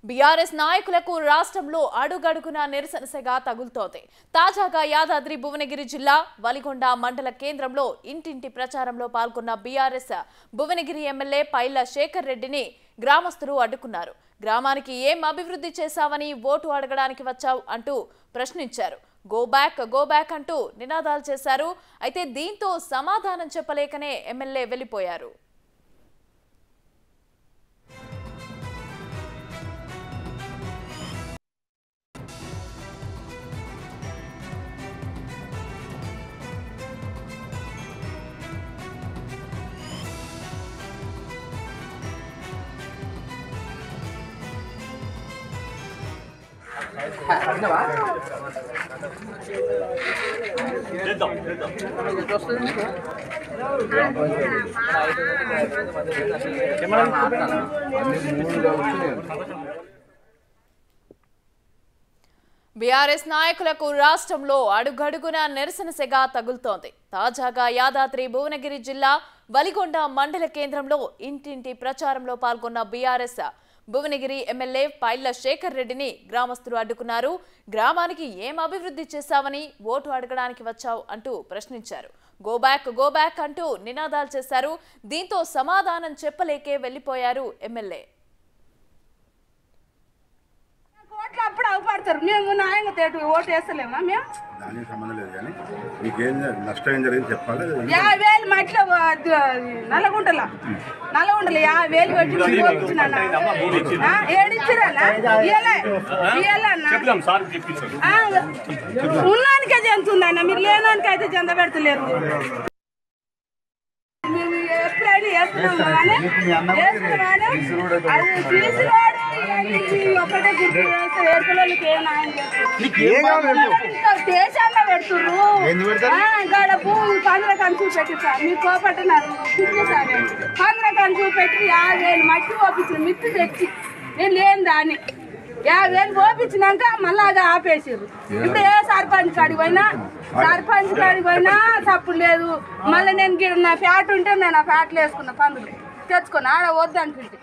BRS నాయకులకు రాష్ట్రంలో అడుగడుగున నిరసన సెగ తగులుతోంది తాజాగా యాదాద్రి భువనగిరి జిల్లా వలిగొండ మండల కేంద్రంలో ఇంటింటి ప్రచారంలో పాల్గొన్న బీఆర్ఎస్ భువనగిరి ఎమ్మెల్యే పైల శేఖర్ రెడ్డిని గ్రామస్తులు అడ్డుకున్నారు గ్రామానికి ఏం అభివృద్ధి చేశావని ఓటు అడగడానికి వచ్చావు అంటూ ప్రశ్నించారు గో బ్యాక్ గో బ్యాక్ అంటూ నినాదాలు చేశారు అయితే దీంతో సమాధానం చెప్పలేకనే ఎమ్మెల్యే వెళ్లిపోయారు బీఆర్ఎస్ నాయకులకు రాష్ట్రంలో అడుగడుగున నిరసన సెగ తగులుతోంది తాజాగా యాదాద్రి భువనగిరి జిల్లా వలిగొండ మండల కేంద్రంలో ఇంటింటి ప్రచారంలో పాల్గొన్న బీఆర్ఎస్ భువనగిరి ఎమ్మెల్యే పైళ్ల శేఖర్ రెడ్డిని గ్రామస్తులు అడ్డుకున్నారు గ్రామానికి ఏం అభివృద్ధి చేశావని ఓటు అడగడానికి వచ్చావు అంటూ ప్రశ్నించారు గో బ్యాక్ గో బ్యాక్ అంటూ నినాదాలు చేశారు దీంతో సమాధానం చెప్పలేకే వెళ్లిపోయారు ఎమ్మెల్యే ఓట్లు అప్పుడు అవపడతారు మేము న్యాయంగా తేటు ఓటు వేస్తలేమా మేము దానికి సంబంధం లేదు కానీ మీకేం జ- నష్టం ఏం జరిగింది చెప్పాలి యాభై వేలు మట్టిలో నల్లగుంటల నల్లగుంటలు యాభై వేలు పెట్టి చూపించిన ఏడిచ్చిరన్నా ఇయ్యలే ఇయ్యాలన్నా ఉన్నానికే చెందుతుందన్న మీరు లేనానికి అయితే చెంద పెడతలేరు మేము ఎప్పుడైనా వేస్తున్నాము కానీ వేస్తున్నాము కానీ అది తీసుకురాడు ఒకటే గుర్తు చేస్తే ఏడుపులకి ఏం న్యాయం చేస్తారు దేశాల్లో పెడుతుర్రు ఆ, గాడ భూమి పంద్ర కంచు పెట్టి సార్ మీరు కోపట్టున్నారు సార్ పంద్ర కంచు పెట్టి యాభై వేలు మట్టి ఓపించిన మిత్తి తెచ్చి నేను లేని దాన్ని యాభై వేలు ఓపించినాక మళ్ళీ అది ఆపేసారు ఇప్పుడు ఏ సర్పంచ్ కాడికి పోయినా సర్పంచ్ కాడికి పోయినా తప్పు లేదు మళ్ళీ నేను గిడ నా ఫ్యాట్ ఉంటే నేను ఆ ఫ్యాట్లు వేసుకున్నా పందులు తెచ్చుకున్నా ఆడ వద్దంటుంటే